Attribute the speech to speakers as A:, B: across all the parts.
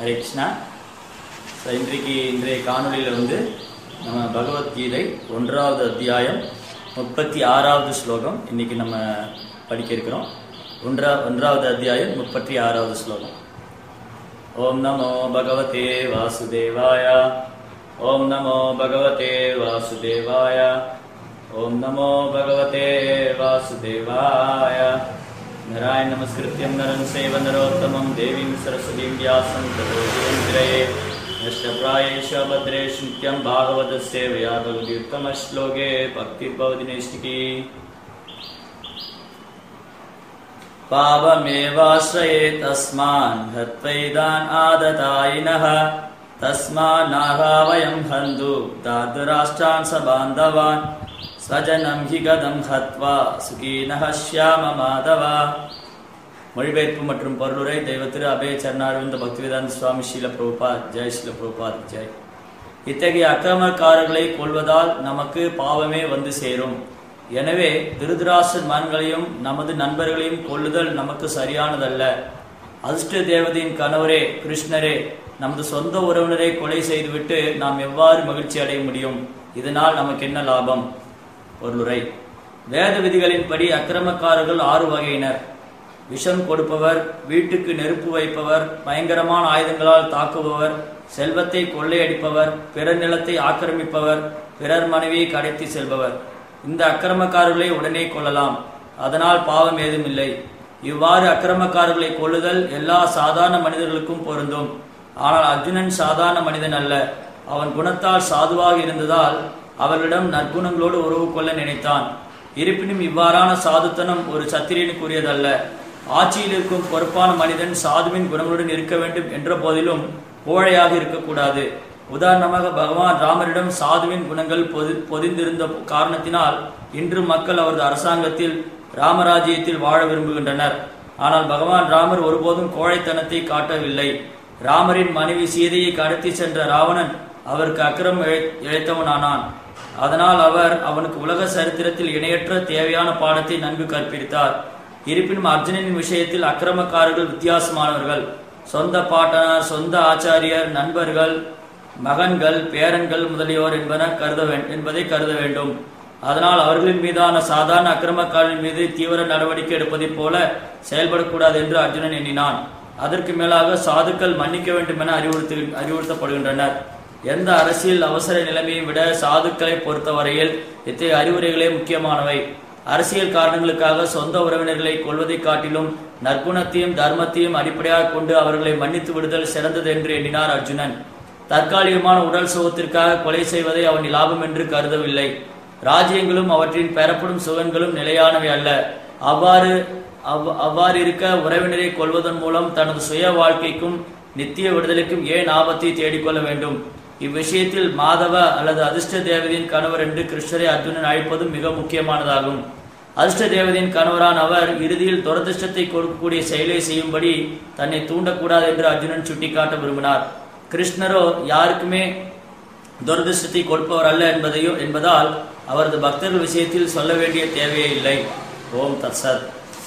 A: Hare Krishna so இன்றைக்கு இன்றைய காணொளியில் வந்து நம்ம பகவத்கீதை ஒன்றாவது அத்தியாயம் முப்பத்தி ஆறாவது ஸ்லோகம் இன்னைக்கு நம்ம படிக்க இருக்கிறோம் ஒன்றா ஒன்றாவது அத்தியாயம் முப்பத்தி ஆறாவது ஸ்லோகம் ஓம் நமோ பகவதே வாசுதேவாய ஓம் நமோ பகவதே வாசுதேவாய ஓம் நமோ பகவதே வாசுதேவாய நராயண நமஸ்கிருத்தியம் நரன் சேவ நரோத்தமம் தேவீம் சரஸ்வதீம் வியாசம் ததோஜயந்திரயே நஷ்டப்பிராயேஷ பத்ரேஷ் நித்யம் பாகவத சேவையா பகவதி உத்தம ஸ்லோகே பக்தி பவதி நைஷ்டிகி पावमेवाश्रये तस्मान् हत्वैदान् आदतायिनः तस्मान्नाहा वयं हन्तु दातुराष्ट्रान् स बान्धवान् स्वजनं हि गदं हत्वा सुखीनः श्याम माधव மொழிபெயர்ப்பு மற்றும் பொருளுரை தெய்வ திரு அபய சரணாரவிந்த பக்திவேதாந்த சுவாமி ஸ்ரீல பிரபுபாத் ஜெய் ஸ்ரீல பிரபுபாத் ஜெய் இத்தகைய அக்கிரமக்காரர்களை கொள்வதால் நமக்கு பாவமே வந்து சேரும் எனவே திருதராசன் மகன்களையும் நமது நண்பர்களையும் கொள்ளுதல் நமக்கு சரியானதல்ல அதிர்ஷ்ட தேவதையின் கணவரே கிருஷ்ணரே நமது சொந்த உறவினரை கொலை செய்துவிட்டு நாம் எவ்வாறு மகிழ்ச்சி அடைய முடியும் இதனால் நமக்கு என்ன லாபம் பொருளுரை வேத விதிகளின்படி அக்கிரமக்காரர்கள் ஆறு வகையினர் விஷம் கொடுப்பவர் வீட்டுக்கு நெருப்பு வைப்பவர் பயங்கரமான ஆயுதங்களால் தாக்குபவர் செல்வத்தை கொள்ளையடிப்பவர் பிறர் நிலத்தை ஆக்கிரமிப்பவர் பிறர் மனைவியை கடத்தி செல்பவர் இந்த அக்கிரமக்காரர்களை உடனே கொள்ளலாம் அதனால் பாவம் ஏதுமில்லை இவ்வாறு அக்கிரமக்காரர்களை கொள்ளுதல் எல்லா சாதாரண மனிதர்களுக்கும் பொருந்தும் ஆனால் அர்ஜுனன் சாதாரண மனிதன் அல்ல அவன் குணத்தால் சாதுவாக இருந்ததால் அவர்களிடம் நற்குணங்களோடு உறவு கொள்ள நினைத்தான் இருப்பினும் இவ்வாறான சாதுத்தனம் ஒரு சத்திரியனுக்குரியதல்ல ஆட்சியில் இருக்கும் பொறுப்பான மனிதன் சாதுவின் குணங்களுடன் இருக்க வேண்டும் என்ற போதிலும் கோழையாக இருக்கக்கூடாது உதாரணமாக பகவான் ராமரிடம் சாதுவின் குணங்கள் பொதி பொதிந்திருந்த காரணத்தினால் இன்று மக்கள் அவரது அரசாங்கத்தில் ராமராஜ்யத்தில் வாழ விரும்புகின்றனர் ஆனால் பகவான் ராமர் ஒருபோதும் கோழைத்தனத்தை காட்டவில்லை ராமரின் மனைவி சீதையை கடத்தி சென்ற ராவணன் அவருக்கு அக்கிரம் இழைத்தவனானான் அதனால் அவர் அவனுக்கு உலக சரித்திரத்தில் இணையற்ற தேவையான பாடத்தை நன்கு கற்பித்தார் இருப்பினும் அர்ஜுனனின் விஷயத்தில் அக்கிரமக்காரர்கள் வித்தியாசமானவர்கள் சொந்த பாட்டனார் சொந்த ஆச்சாரியர் நண்பர்கள் மகன்கள் பேரன்கள் முதலியோர் என்பன கருத என்பதை கருத வேண்டும் அதனால் அவர்களின் மீதான சாதாரண அக்கிரமக்காரர்களின் மீது தீவிர நடவடிக்கை எடுப்பதைப் போல செயல்படக்கூடாது என்று அர்ஜுனன் எண்ணினான் அதற்கு மேலாக சாதுக்கள் மன்னிக்க வேண்டும் என அறிவுறுத்து அறிவுறுத்தப்படுகின்றனர் எந்த அரசியல் அவசர நிலைமையை விட சாதுக்களை பொறுத்தவரையில் இத்தகைய அறிவுரைகளே முக்கியமானவை அரசியல் காரணங்களுக்காக சொந்த உறவினர்களை கொள்வதை காட்டிலும் நற்குணத்தையும் தர்மத்தையும் அடிப்படையாக கொண்டு அவர்களை மன்னித்து விடுதல் சிறந்தது என்று எண்ணினார் அர்ஜுனன் தற்காலிகமான உடல் சுகத்திற்காக கொலை செய்வதை அவன் லாபம் என்று கருதவில்லை ராஜ்யங்களும் அவற்றின் பெறப்படும் சுகங்களும் நிலையானவை அல்ல அவ்வாறு அவ்வாறு இருக்க உறவினரை கொள்வதன் மூலம் தனது சுய வாழ்க்கைக்கும் நித்திய விடுதலைக்கும் ஏன் ஆபத்தை தேடிக்கொள்ள வேண்டும் இவ்விஷயத்தில் மாதவ அல்லது அதிர்ஷ்ட தேவதையின் கணவர் என்று கிருஷ்ணரை அர்ஜுனன் அழைப்பதும் மிக முக்கியமானதாகும் அதிர்ஷ்ட தேவதையின் கணவரான் அவர் இறுதியில் துரதிருஷ்டத்தை கொடுக்கக்கூடிய செயலை செய்யும்படி தன்னை தூண்டக்கூடாது என்று அர்ஜுனன் சுட்டிக்காட்ட விரும்பினார் கிருஷ்ணரோ யாருக்குமே துரதிருஷ்டத்தை கொடுப்பவர் அல்ல என்பதையோ என்பதால் அவரது பக்தர்கள் விஷயத்தில் சொல்ல வேண்டிய தேவையே இல்லை ஓம் தத்சத்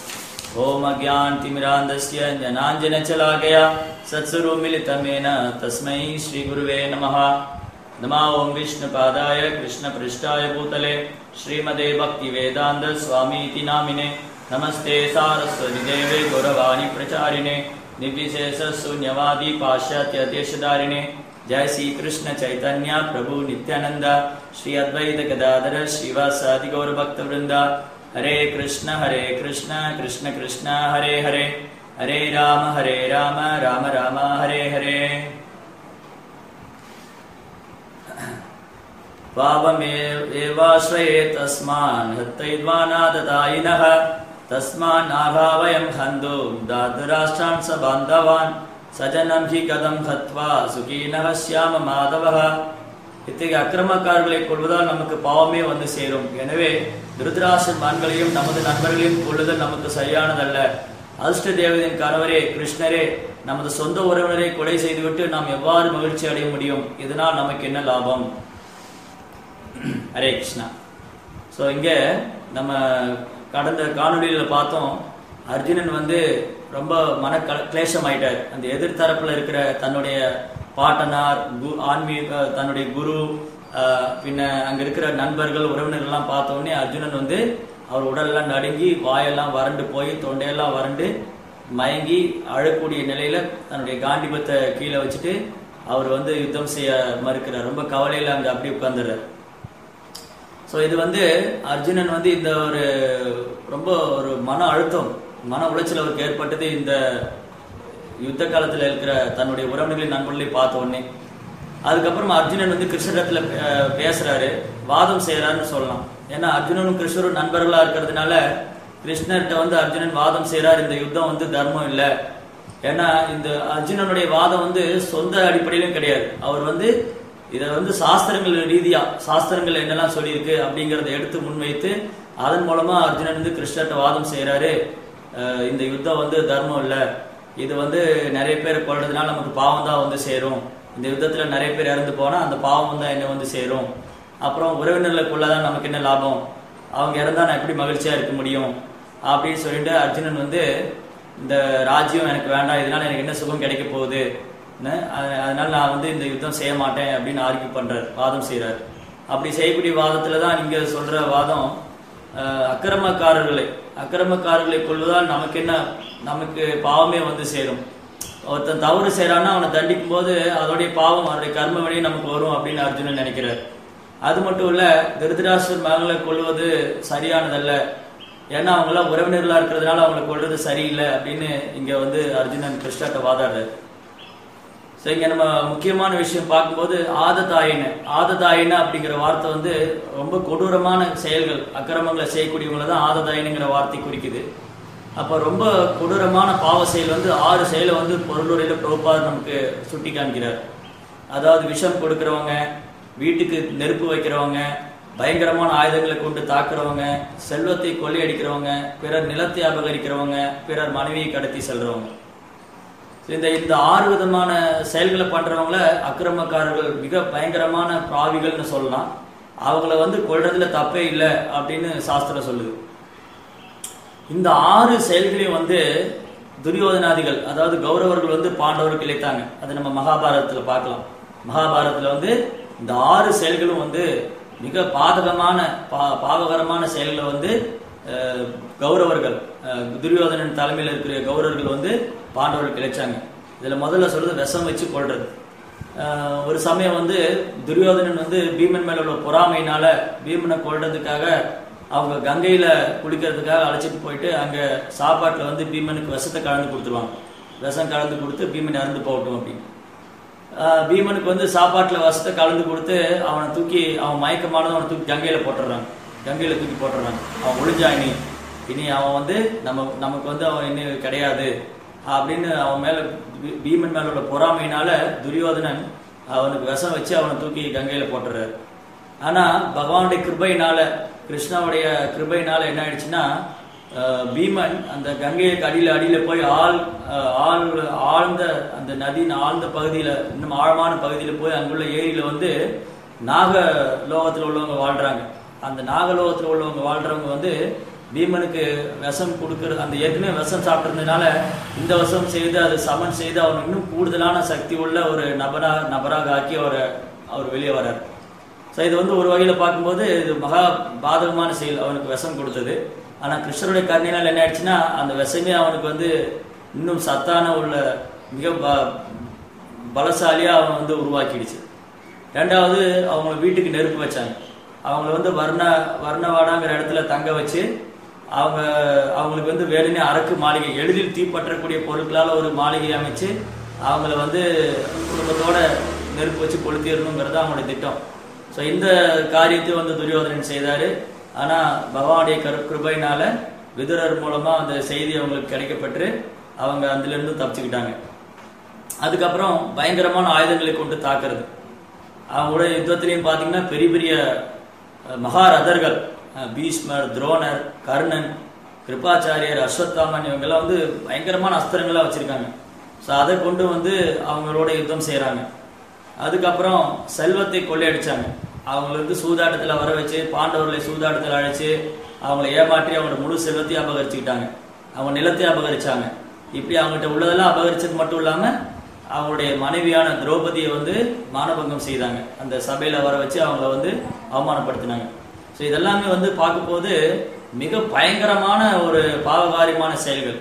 A: ஓம் அஜான் திமிராந்தஸ்ய ஜனாஞ்சனச்சலாகயா சத்சுரு மிலிதமேன தஸ்மை ஸ்ரீ குருவே நமः नमा ओम विष्णुपादाय कृष्णपृष्ठाय भूतले श्रीमदे भक्तिवेदान्त स्वामीति नामिने नमस्ते सारस्वति देवे गौरवाणी प्रचारिणे निर्विशेष शून्यवादी पाश्चात्यदेशधारिणे जय श्री कृष्ण चैतन्य प्रभु नित्यानंद श्री अद्वैत गदाधर श्रीवासादि गौर भक्त वृंद हरे कृष्ण हरे कृष्ण कृष्ण कृष्ण हरे हरे हरे राम हरे राम राम राम हरे हरे पापमेवाश्रये तस्मान् हत्यैद्वानाददायिनः तस्मान्नाहा वयं हन्तु दातुराष्ट्रान् स बान्धवान् सजनं हि कदं हत्वा सुखीनः श्याम माधवः இத்தகைய அக்கிரமக்காரர்களை கொள்வதால் நமக்கு பாவமே வந்து சேரும் எனவே திருதராசன் மகன்களையும் நமது நண்பர்களையும் கொள்ளுதல் நமக்கு சரியானதல்ல அதிர்ஷ்ட தேவதையின் கணவரே கிருஷ்ணரே நமது சொந்த உறவினரை கொலை செய்துவிட்டு நாம் எவ்வாறு மகிழ்ச்சி அடைய முடியும் இதனால் நமக்கு என்ன லாபம் ஹரே கிருஷ்ணா ஸோ இங்கே நம்ம கடந்த காணொலியில் பார்த்தோம் அர்ஜுனன் வந்து ரொம்ப மன க- கிளேசம் ஆயிட்டார் அந்த எதிர்த்தரப்புல இருக்கிற தன்னுடைய பாட்டனார் கு- ஆன்மீக தன்னுடைய குரு ஆஹ், பின்ன அங்க இருக்கிற நண்பர்கள் உறவினர்கள்லாம் பார்த்த உடனே அர்ஜுனன் வந்து அவர் உடலெல்லாம் நடுங்கி வாயெல்லாம் வறண்டு போய் தொண்டையெல்லாம் வறண்டு மயங்கி அழக்கூடிய நிலையில தன்னுடைய காண்டிபத்தை கீழே வச்சுட்டு அவர் வந்து யுத்தம் செய்ய மறுக்கிறார் ரொம்ப கவலையில அங்க அப்படி உட்கார்ந்துறார் ஸோ இது வந்து அர்ஜுனன் வந்து இந்த ஒரு ரொம்ப ஒரு மன அழுத்தம் மன உளைச்சல் அவருக்கு ஏற்பட்டது இந்த யுத்த காலத்துல இருக்கிற தன்னுடைய உறவினர்களின் நண்பர்களையும் பார்த்த உடனே அதுக்கப்புறம் அர்ஜுனன் வந்து கிருஷ்ணரிடத்துல பே- பேசுறாரு வாதம் செய்யறாருன்னு சொல்லலாம் ஏன்னா அர்ஜுனனும் கிருஷ்ணரும் நண்பர்களா இருக்கிறதுனால கிருஷ்ணர்கிட்ட வந்து அர்ஜுனன் வாதம் செய்யறாரு இந்த யுத்தம் வந்து தர்மம் இல்ல ஏன்னா இந்த அர்ஜுனனுடைய வாதம் வந்து சொந்த அடிப்படையிலும் கிடையாது அவர் வந்து இதை வந்து சாஸ்திரங்கள் ரீதியா சாஸ்திரங்கள் என்னெல்லாம் சொல்லியிருக்கு அப்படிங்கறத எடுத்து முன்வைத்து அதன் மூலமா அர்ஜுனன் வந்து கிருஷ்ணர்கிட்ட வாதம் செய்யறாரு அஹ் இந்த யுத்தம் வந்து தர்மம் இல்ல இது வந்து நிறைய பேர் கொள்றதுனால நமக்கு பாவம் தான் வந்து சேரும் இந்த யுத்தத்துல நிறைய பேர் இறந்து போனா அந்த பாவம் தான் என்ன வந்து சேரும் அப்புறம் உறவினர்களுக்குள்ளதான் நமக்கு என்ன லாபம் அவங்க இறந்தா நான் எப்படி மகிழ்ச்சியா இருக்க முடியும் அப்படின்னு சொல்லிட்டு அர்ஜுனன் வந்து இந்த ராஜ்யம் எனக்கு வேண்டாம் இதனால எனக்கு என்ன சுகம் கிடைக்க போகுது ன்னு, அத- அதனால நான் வந்து இந்த யுத்தம் செய்ய மாட்டேன் அப்படின்னு ஆர்கியூ பண்றார் வாதம் செய்றார் அப்படி செய்யக்கூடிய வாதத்துல தான் நீங்க சொல்ற வாதம் அஹ், அக்கிரமக்காரர்களை அக்கிரமக்காரர்களை கொள்வதால் நமக்கு என்ன நமக்கு பாவமே வந்து சேரும் ஒருத்தன் தவறு செய்யறான்னா அவனை தண்டிக்கும் போது அதோடைய பாவம் அவனுடைய கர்ம வினையும் நமக்கு வரும் அப்படின்னு அர்ஜுனன் நினைக்கிறார் அது மட்டும் இல்ல திருதராஷ்டிரன் மகளை கொள்வது சரியானதல்ல ஏன்னா அவங்க எல்லாம் உறவினர்களா இருக்கிறதுனால அவங்களை கொள்றது சரியில்லை அப்படின்னு இங்க வந்து அர்ஜுனன் கிருஷ்ணாட்ட வாதாடுறாரு ஸோ இங்க நம்ம முக்கியமான விஷயம் பார்க்கும்போது ஆததாயின ஆததாயின அப்படிங்கிற வார்த்தை வந்து ரொம்ப கொடூரமான செயல்கள் அக்கிரமங்களை செய்யக்கூடியவங்களை தான் ஆததாயினுங்கிற வார்த்தை குறிக்குது அப்போ ரொம்ப கொடூரமான பாவ செயல் வந்து ஆறு செயலை வந்து பொருளுரையில பிரபுபாதர் நமக்கு சுட்டி காண்கிறார் அதாவது விஷம் கொடுக்கறவங்க வீட்டுக்கு நெருப்பு வைக்கிறவங்க பயங்கரமான ஆயுதங்களை கொண்டு தாக்குறவங்க செல்வத்தை கொள்ளையடிக்கிறவங்க பிறர் நிலத்தை அபகரிக்கிறவங்க பிறர் மனைவியை கடத்தி செல்றவங்க இந்த இந்த ஆறு விதமான செயல்களை பண்றவங்கள அக்கிரமக்காரர்கள் மிக பயங்கரமான பாவிகள்னு சொல்லலாம் அவங்கள வந்து கொள்றதுல தப்பே இல்லை அப்படின்னு சாஸ்திரம் சொல்லுது இந்த ஆறு செயல்களையும் வந்து துரியோதனாதிகள் அதாவது கௌரவர்கள் வந்து பாண்டவருக்கு இழைத்தாங்க அது நம்ம மகாபாரதத்துல பார்க்கலாம் மகாபாரதத்துல வந்து இந்த ஆறு செயல்களும் வந்து மிக பாதகமான பா பாவகரமான செயல்களை வந்து அஹ், கௌரவர்கள் அஹ், துரியோதனன் தலைமையில் இருக்கிற கௌரவர்கள் வந்து பாண்டவர்களுக்கு இழைச்சாங்க இதுல முதல்ல சொல்றது விஷம் வச்சு கொள்றது ஆஹ் ஒரு சமயம் வந்து துரியோதனன் வந்து பீமன் மேல உள்ள பொறாமையினால பீமனை கொல்றதுக்காக அவங்க கங்கையில குளிக்கிறதுக்காக அழைச்சிட்டு போயிட்டு அங்க சாப்பாட்டுல வந்து பீமனுக்கு விஷத்தை கலந்து கொடுத்துருவாங்க விஷம் கலந்து கொடுத்து பீமன் இறந்து போகட்டும் அப்படின்னு ஆஹ் பீமனுக்கு வந்து சாப்பாட்டுல விஷத்தை கலந்து கொடுத்து அவனை தூக்கி அவன் மயக்கமானது அவனை தூக்கி கங்கையில போட்டுடுறாங்க கங்கையில தூக்கி போட்டுடுறாங்க அவன் ஒளிஞ்சா இனி இனி அவன் வந்து நம்ம நமக்கு வந்து அவன் இன்னும் கிடையாது அப்படின்னு அவன் மேல பீ- பீமன் மேல உள்ள பொறாமையினால துரியோதனன் அவனுக்கு விஷம் வச்சு அவனை தூக்கி கங்கையில போட்டுறாரு ஆனா பகவானுடைய கிருபையினால கிருஷ்ணாவுடைய கிருபையினால என்ன ஆயிடுச்சுன்னா அஹ், பீமன் அந்த கங்கைக்கு அடியில அடியில போய் ஆள் அஹ், ஆள் ஆழ்ந்த அந்த நதியின் ஆழ்ந்த பகுதியில இன்னும் ஆழமான பகுதியில போய் அங்குள்ள ஏரியில வந்து நாக லோகத்துல உள்ளவங்க வாழ்றாங்க அந்த நாகலோகத்துல உள்ளவங்க வாழ்றவங்க வந்து பீமனுக்கு விஷம் கொடுக்கறது அந்த ஏற்கனவே விஷம் சாப்பிட்டிருந்ததுனால இந்த விஷம் செய்து அது சமன் செய்து அவன் இன்னும் கூடுதலான சக்தி உள்ள ஒரு நபரா நபராக ஆக்கி அவரை அவர் வெளியே வர்றார் ஸோ இது வந்து ஒரு வகையில பார்க்கும்போது இது மகா பாதகமான செயல் அவனுக்கு விஷம் கொடுத்தது ஆனா கிருஷ்ணருடைய கருணையினால் என்ன ஆயிடுச்சுன்னா அந்த விஷமே அவனுக்கு வந்து இன்னும் சத்தான உள்ள மிக ப- பலசாலியா அவன் வந்து உருவாக்கிடுச்சு ரெண்டாவது அவங்க வீட்டுக்கு நெருப்பு வச்சாங்க அவங்கள வந்து வர்ண வர்ணவாடாங்கிற இடத்துல தங்க வச்சு அவங்க அவங்களுக்கு வந்து வேணும்னே அரக்கு மாளிகை எளிதில் தீப்பற்றக்கூடிய பொருட்களால ஒரு மாளிகை அமைச்சு அவங்கள வந்து குடும்பத்தோட நெருப்பு வச்சு கொளுத்திடணுங்கிறது அவங்களுடைய திட்டம் ஸோ இந்த காரியத்தை வந்து துரியோதனன் செய்தாரு ஆனா பகவானுடைய கரு கிருபையினால விதுரர் மூலமா அந்த செய்தி அவங்களுக்கு கிடைக்கப்பெற்று அவங்க அதுல இருந்து தப்பிச்சுக்கிட்டாங்க அதுக்கப்புறம் பயங்கரமான ஆயுதங்களை கொண்டு தாக்குறது அவங்களுடைய யுத்தத்திலையும் பார்த்தீங்கன்னா பெரிய பெரிய அஹ், மகாரதர்கள் அஹ், பீஷ்மர் துரோணர் கர்ணன் கிருபாச்சாரியர் அஸ்வத்தாமன் இவங்கெல்லாம் வந்து பயங்கரமான அஸ்திரங்களா வச்சிருக்காங்க ஸோ அதை கொண்டு வந்து அவங்களோட யுத்தம் செய்றாங்க அதுக்கப்புறம் செல்வத்தை கொள்ளையடிச்சாங்க அவங்களை வந்து சூதாட்டத்தில் வர வச்சு பாண்டவர்களை சூதாட்டத்தில் அழைச்சு அவங்களை ஏமாற்றி அவங்களோட முழு செல்வத்தையும் அபகரிச்சுக்கிட்டாங்க அவங்க நிலத்தை அபகரிச்சாங்க இப்படி அவங்ககிட்ட உள்ளதெல்லாம் அபகரிச்சது மட்டும் இல்லாம அவங்களுடைய மனைவியான திரௌபதியை வந்து மானபங்கம் செய்தாங்க அந்த சபையில வர வச்சு அவங்கள வந்து அவமானப்படுத்தினாங்க ஸோ இதெல்லாமே வந்து பார்க்கும்போது மிக பயங்கரமான ஒரு பாவகாரியமான செயல்கள்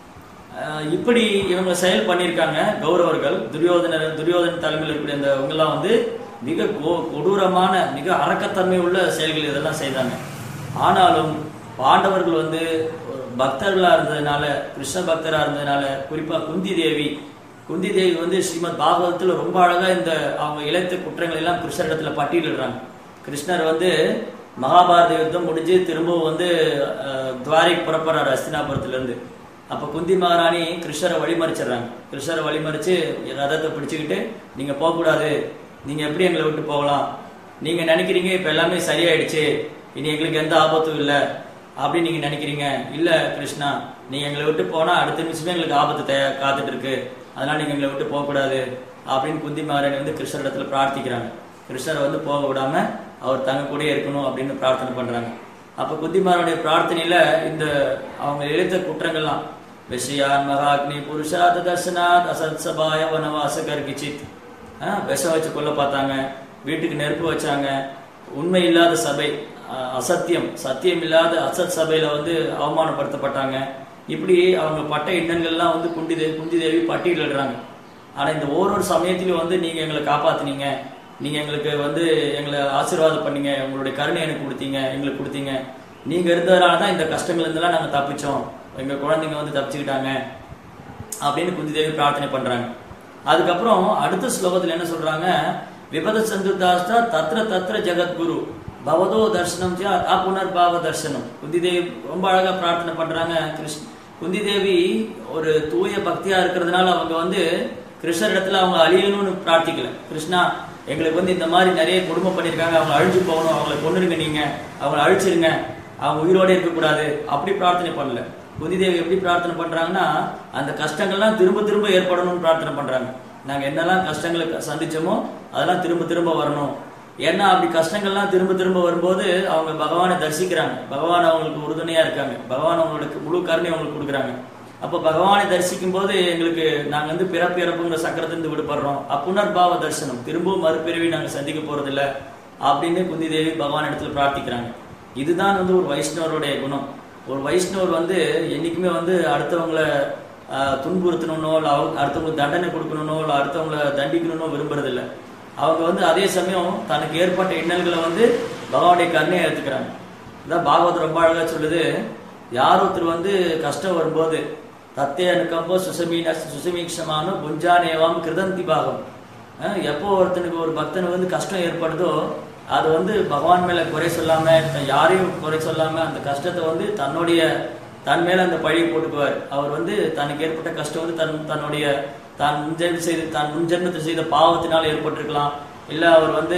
A: அஹ் இப்படி இவங்க செயல் பண்ணியிருக்காங்க கௌரவர்கள் துரியோதனர் துரியோதன தலைமையில் இருக்கக்கூடிய அந்த இவங்கெல்லாம் வந்து மிக கொ- கொடூரமான மிக அரக்கத்தன்மை உள்ள செயல்கள் இதெல்லாம் செய்தாங்க ஆனாலும் பாண்டவர்கள் வந்து ஒரு பக்தர்களா இருந்ததுனால கிருஷ்ண பக்தரா இருந்ததுனால குறிப்பா குந்தி தேவி குந்தி தேவி வந்து ஸ்ரீமத் பாகவதத்துல ரொம்ப அழகா இந்த அவங்க இழைத்த குற்றங்கள் எல்லாம் கிருஷ்ணரிடத்துல பட்டியலிடுறாங்க கிருஷ்ணர் வந்து மகாபாரத யுத்தம் முடிஞ்சு திரும்பவும் வந்து அஹ், துவாரிக் புறப்படுறாரு ஹஸ்தினாபுரத்துல இருந்து அப்ப குந்தி மகாராணி கிருஷ்ணரை வழிமறிச்சிடுறாங்க கிருஷ்ணரை வழிமறிச்சு ரதத்தை பிடிச்சுக்கிட்டு நீங்க போக கூடாது நீங்க எப்படி எங்களை விட்டு போகலாம் நீங்க நினைக்கிறீங்க இப்ப எல்லாமே சரியாயிடுச்சு இனி எங்களுக்கு எந்த ஆபத்தும் இல்ல அப்படின்னு நீங்க நினைக்கிறீங்க இல்ல கிருஷ்ணா நீங்க எங்களை விட்டு போனா அடுத்த நிமிஷமே எங்களுக்கு ஆபத்து தே- காத்துட்டு இருக்கு அதனால நீங்க எங்களை விட்டு போக கூடாது அப்படின்னு குந்தி மகாராணி வந்து கிருஷ்ணரிடத்துல பிரார்த்திக்கிறாங்க கிருஷ்ணரை வந்து போக விடாம அவர் தங்க கூடயே இருக்கணும் அப்படின்னு பிரார்த்தனை பண்றாங்க அப்ப குந்திமாருடைய பிரார்த்தனையில இந்த அவங்க இழைத்த குற்றங்கள்லாம் விஷயான் மகாக்னி புருஷாத தர்சனாத் அசத் சபாய வனவாச கர்கிச்சித் ஆஹ் விஷம் வச்சு கொல்ல பார்த்தாங்க வீட்டுக்கு நெருப்பு வச்சாங்க உண்மை இல்லாத சபை ஆஹ் அசத்தியம் சத்தியம் இல்லாத அசத் சபையில வந்து அவமானப்படுத்தப்பட்டாங்க இப்படி அவங்க பட்ட இன்னல்கள்லாம் வந்து குண்டி தேவி குந்தி தேவி பட்டியலிடுறாங்க ஆனா இந்த ஓரொரு சமயத்திலும் வந்து நீங்க எங்களை காப்பாத்துனீங்க நீங்க எங்களுக்கு வந்து எங்களை ஆசீர்வாதம் பண்ணீங்க உங்களுடைய கருணை எனக்கு கொடுத்தீங்க எங்களுக்கு கொடுத்தீங்க நீங்க இருந்ததுனால தான் இந்த கஷ்டங்கள் இருந்தெல்லாம் நாங்க தப்பிச்சோம் எங்க குழந்தைங்க வந்து தப்பிச்சுக்கிட்டாங்க அப்படின்னு குந்தி தேவி பிரார்த்தனை பண்றாங்க அதுக்கப்புறம் அடுத்த ஸ்லோகத்துல என்ன சொல்றாங்க விபத சந்துதாஸ்தா தத்ர தத்ர ஜெகத்குரு பவதோ தர்சனம் ச அப்புனர்பாவ தர்சனம் குந்தி தேவி ரொம்ப அழகா பிரார்த்தனை பண்றாங்க கிருஷ்ண குந்தி தேவி ஒரு தூய பக்தியா இருக்கிறதுனால அவங்க வந்து கிருஷ்ணரிடத்துல அவங்க அழியணும்னு பிரார்த்திக்கல கிருஷ்ணா எங்களுக்கு வந்து இந்த மாதிரி நிறைய குடும்பம் பண்ணியிருக்காங்க அவங்க அழிஞ்சு போகணும் அவங்களை கொண்டுருங்க நீங்க அவங்களை அழிச்சிருங்க அவங்க உயிரோட இருக்கக்கூடாது அப்படி பிரார்த்தனை பண்ணல குந்தி தேவி எப்படி பிரார்த்தனை பண்றாங்கன்னா அந்த கஷ்டங்கள்லாம் திரும்ப திரும்ப ஏற்படணும்னு பிரார்த்தனை பண்றாங்க நாங்க என்னெல்லாம் கஷ்டங்களை சந்திச்சோமோ அதெல்லாம் திரும்ப திரும்ப வரணும் ஏன்னா அப்படி கஷ்டங்கள்லாம் திரும்ப திரும்ப வரும்போது அவங்க பகவானை தரிசிக்கிறாங்க பகவான் அவங்களுக்கு உறுதுணையா இருக்காங்க பகவான் அவங்களுக்கு முழு கருணை அவங்களுக்கு கொடுக்குறாங்க அப்போ பகவானை தரிசிக்கும் போது எங்களுக்கு நாங்க வந்து பிறப்பு இறப்புங்கிற சக்கரத்திலிருந்து விடுபடுறோம் அப்புனர்பாவ தரிசனம் திரும்பவும் மறுபிறவி நாங்க சந்திக்க போறதில்ல அப்படின்னு குந்தி தேவி பகவான் இடத்துல பிரார்த்திக்கிறாங்க இதுதான் வந்து ஒரு வைஷ்ணவருடைய குணம் ஒரு வைஷ்ணவர் வந்து என்னைக்குமே வந்து அடுத்தவங்களை ஆஹ், துன்புறுத்தணும்னோ இல்லை அவங்க அடுத்தவங்களுக்கு தண்டனை கொடுக்கணும்னோ இல்லை அடுத்தவங்களை தண்டிக்கணும்னோ விரும்புறதில்ல அவங்க வந்து அதே சமயம் தனக்கு ஏற்பட்ட இன்னல்களை வந்து பகவானுடைய கருணையை ஏற்றுக்கிறாங்க இதான் பாகவத் ரொம்ப அழகா சொல்லுது யார் ஒருத்தர் வந்து கஷ்டம் வரும்போது தத்தே அனுக்கம்போ சுசமீன சுசமீக்ஷமான புஞ்சானேவாம் கிருதந்தி பாகம் அஹ் எப்போ ஒருத்தனுக்கு ஒரு பக்தனுக்கு வந்து கஷ்டம் ஏற்படுதோ அது வந்து பகவான் மேல குறை சொல்லாம த- யாரையும் குறை சொல்லாம அந்த கஷ்டத்தை வந்து தன்னுடைய தன் மேல அந்த பழியை போட்டுக்குவார் அவர் வந்து தனக்கு ஏற்பட்ட கஷ்டம் வந்து தன் தன்னுடைய தான் முன்ஜென்மம் செய்த தான் முன்ஜென்மத்தில் செய்த பாவத்தினால் ஏற்பட்டிருக்கலாம் இல்ல அவர் வந்து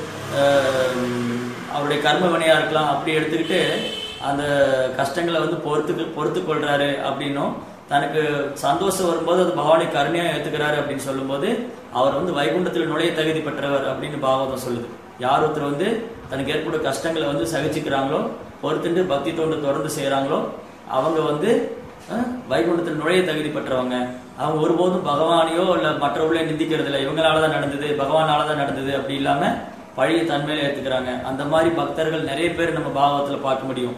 A: அஹ், அவருடைய கர்ம வினையா இருக்கலாம் அப்படி எடுத்துக்கிட்டு அந்த கஷ்டங்களை வந்து பொறுத்து பொறுத்து கொள்றாரு அப்படின்னும் தனக்கு சந்தோஷம் வரும்போது அது பகவானை கருணையா ஏத்துக்கிறாரு அப்படின்னு சொல்லும்போது அவர் வந்து வைகுண்டத்தில் நுழைய தகுதி பெற்றவர் அப்படின்னு பாகவதம் சொல்லுது யார் ஒருத்தர் வந்து தனக்கு ஏற்பட்ட கஷ்டங்களை வந்து சகிச்சுக்கிறாங்களோ பொறுத்துட்டு பக்தி தொண்டு தொடர்ந்து செய்றாங்களோ அவங்க வந்து அஹ், வைகுண்டத்தில் நுழைய தகுதி பெற்றவங்க அவங்க ஒருபோதும் பகவானையோ இல்ல மற்றவர்களையோ நிந்திக்கிறது இல்லை இவங்களால தான் நடந்தது பகவானால தான் நடந்தது அப்படி இல்லாம பழைய தன்மையில ஏத்துக்கிறாங்க அந்த மாதிரி பக்தர்கள் நிறைய பேர் நம்ம பாகவத்துல பார்க்க முடியும்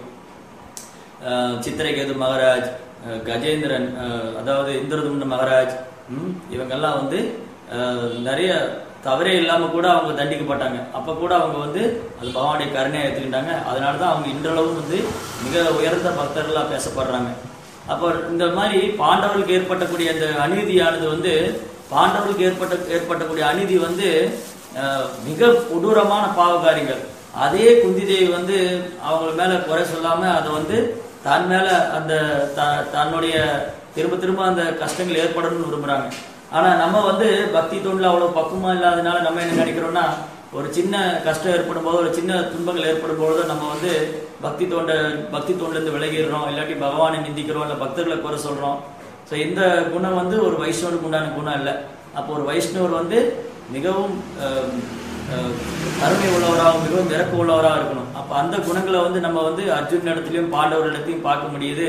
A: அஹ் சித்திரகேது மகாராஜ் அஹ் கஜேந்திரன் அஹ் அதாவது இந்திரதும்ன மகாராஜ் ம், இவங்கெல்லாம் வந்து அஹ், நிறைய தவறே இல்லாம கூட அவங்க தண்டிக்கப்பட்டாங்க அப்ப கூட அவங்க வந்து அது பகவானுடைய கருணையை எடுத்துக்கிட்டாங்க அதனால தான் அவங்க இன்றளவும் வந்து மிக உயர்ந்த பக்தர்களா பேசப்படுறாங்க அப்போ இந்த மாதிரி பாண்டவர்களுக்கு ஏற்பட்டக்கூடிய அந்த அநீதியானது வந்து பாண்டவர்களுக்கு ஏற்பட்ட ஏற்பட்டக்கூடிய அநீதி வந்து அஹ், மிக கொடூரமான பாவகாரியங்கள் அதே குந்தி தேவி வந்து அவங்க மேல குறை சொல்லாம அதை வந்து தன் மேல அந்த த- தன்னுடைய திரும்ப திரும்ப அந்த கஷ்டங்கள் ஏற்படணும்னு விரும்புறாங்க ஆனா நம்ம வந்து பக்தி தொண்டில் அவ்வளவு பக்குவமா இல்லாதனால நம்ம என்ன நினைக்கிறோம்னா ஒரு சின்ன கஷ்டம் ஏற்படும் போது ஒரு சின்ன துன்பங்கள் ஏற்படும் பொழுது நம்ம வந்து பக்தி தோண்ட பக்தி தோண்டில இருந்து விலகிடுறோம் இல்லாட்டி பகவானை நிந்திக்கிறோம் இல்ல பக்தர்களை குறை சொல்றோம் ஸோ இந்த குணம் வந்து ஒரு வைஷ்ணவனுக்கு உண்டான குணம் இல்லை அப்போ ஒரு வைஷ்ணவர் வந்து மிகவும் அஹ், அஹ், கருணை உள்ளவராகவும் மிகவும் திறப்பு உள்ளவராக இருக்கணும் அப்போ அந்த குணங்களை வந்து நம்ம வந்து அர்ஜுன் இடத்துலையும் பாண்டவர் இடத்தையும் பார்க்க முடியுது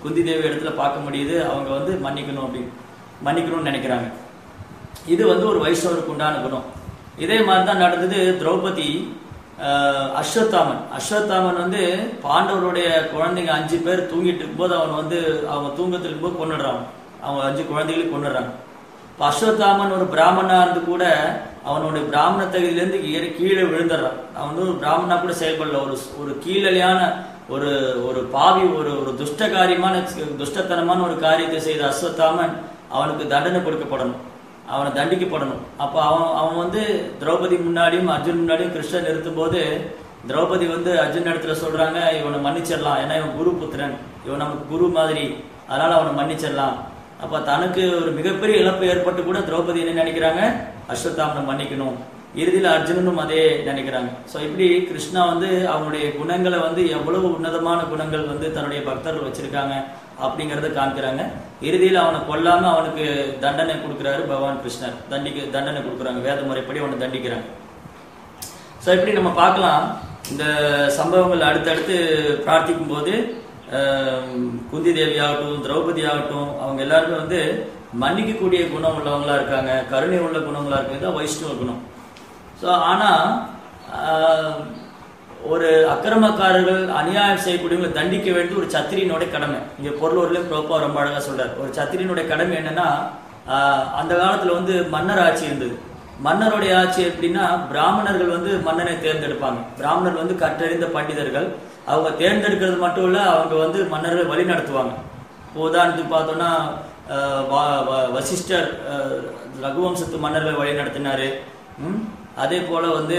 A: குந்தி தேவி இடத்துல பார்க்க முடியுது அவங்க வந்து மன்னிக்கணும் அப்படின்னு மன்னிக்கணும்னு நினைக்கிறாங்க இது வந்து ஒரு வைஷ்ணவருக்கு உண்டான குணம் இதே மாதிரி தான் நடந்தது திரௌபதி ஆஹ், அஸ்வத்தாமன் அஸ்வத்தாமன் வந்து பாண்டவருடைய குழந்தைங்க அஞ்சு பேர் தூங்கிட்டு இருக்கும்போது அவன் வந்து அவங்க தூங்கத்துல இருக்கும்போது கொண்டுடுறான் அவங்க அஞ்சு குழந்தைகளையும் கொண்டுடுறாங்க இப்போ அஸ்வத்தாமன் ஒரு பிராமணா இருந்து கூட அவனுடைய பிராமண தகுதியிலேருந்து ஏறி கீழே விழுந்துடுறான் அவன் வந்து ஒரு பிராமணா கூட செயல்படல ஒரு ஒரு கீழலியான ஒரு ஒரு பாவி ஒரு ஒரு துஷ்டகாரியமான துஷ்டத்தனமான ஒரு காரியத்தை செய்த அஸ்வத்தாமன் அவனுக்கு தண்டனை கொடுக்கப்படணும் அவனை தண்டிக்கப்படணும் அப்போ அவன் அவன் வந்து திரௌபதி முன்னாடியும் அர்ஜுன் முன்னாடியும் கிருஷ்ணன் நிறுத்தும் போது திரௌபதி வந்து அர்ஜுன் இடத்துல சொல்றாங்க இவனை மன்னிச்சிடலாம் ஏன்னா இவன் குரு புத்திரன் இவன் நமக்கு குரு மாதிரி அதனால அவனை மன்னிச்சிடலாம் அப்ப தனக்கு ஒரு மிகப்பெரிய இழப்பு ஏற்பட்டு கூட திரௌபதி என்ன நினைக்கிறாங்க அஸ்வத்தாமனை மன்னிக்கணும் இறுதியில் அர்ஜுனனும் அதே நினைக்கிறாங்க ஸோ இப்படி கிருஷ்ணா வந்து அவனுடைய குணங்களை வந்து எவ்வளவு உன்னதமான குணங்கள் வந்து தன்னுடைய பக்தர்கள் வச்சிருக்காங்க அப்படிங்கறத காமிக்கிறாங்க இறுதியில் அவனை கொல்லாம அவனுக்கு தண்டனை கொடுக்குறாரு பகவான் கிருஷ்ணர் தண்டிக்க தண்டனை கொடுக்குறாங்க வேத முறைப்படி அவனை தண்டிக்கிறாங்க ஸோ இப்படி நம்ம பார்க்கலாம் இந்த சம்பவங்கள் அடுத்தடுத்து பிரார்த்திக்கும் போது ஆஹ், குந்தி தேவி ஆகட்டும் திரௌபதி ஆகட்டும் அவங்க எல்லாருமே வந்து மன்னிக்கக்கூடிய குணம் உள்ளவங்களா இருக்காங்க கருணை உள்ள குணங்களா இருக்காங்க இதுதான் வைஷ்ணவ குணம் ஸோ ஆனா ஆஹ், ஒரு அக்கிரமக்காரர்கள் அநியாயம் செய்யக்கூடியவங்களை தண்டிக்க வேண்டிய ஒரு சத்திரியனுடைய கடமை இங்க பொருளூர்லயும் பிரபா ரொம்ப அழகா சொல்றாரு ஒரு சத்திரியனுடைய கடமை என்னன்னா ஆஹ், அந்த காலத்துல வந்து மன்னர் ஆட்சி இருந்தது மன்னருடைய ஆட்சி எப்படின்னா பிராமணர்கள் வந்து மன்னனை தேர்ந்தெடுப்பாங்க பிராமணர் வந்து கற்றறிந்த பண்டிதர்கள் அவங்க தேர்ந்தெடுக்கிறது மட்டும் இல்ல அவங்க வந்து மன்னர்களை வழி நடத்துவாங்க இப்போ உதாரணத்துக்கு பார்த்தோம்னா ஆஹ், வ- வ- வசிஷ்டர் ஆஹ், ரகுவம்சத்து மன்னர்களை வழி நடத்தினாரு ம்? அதே போல வந்து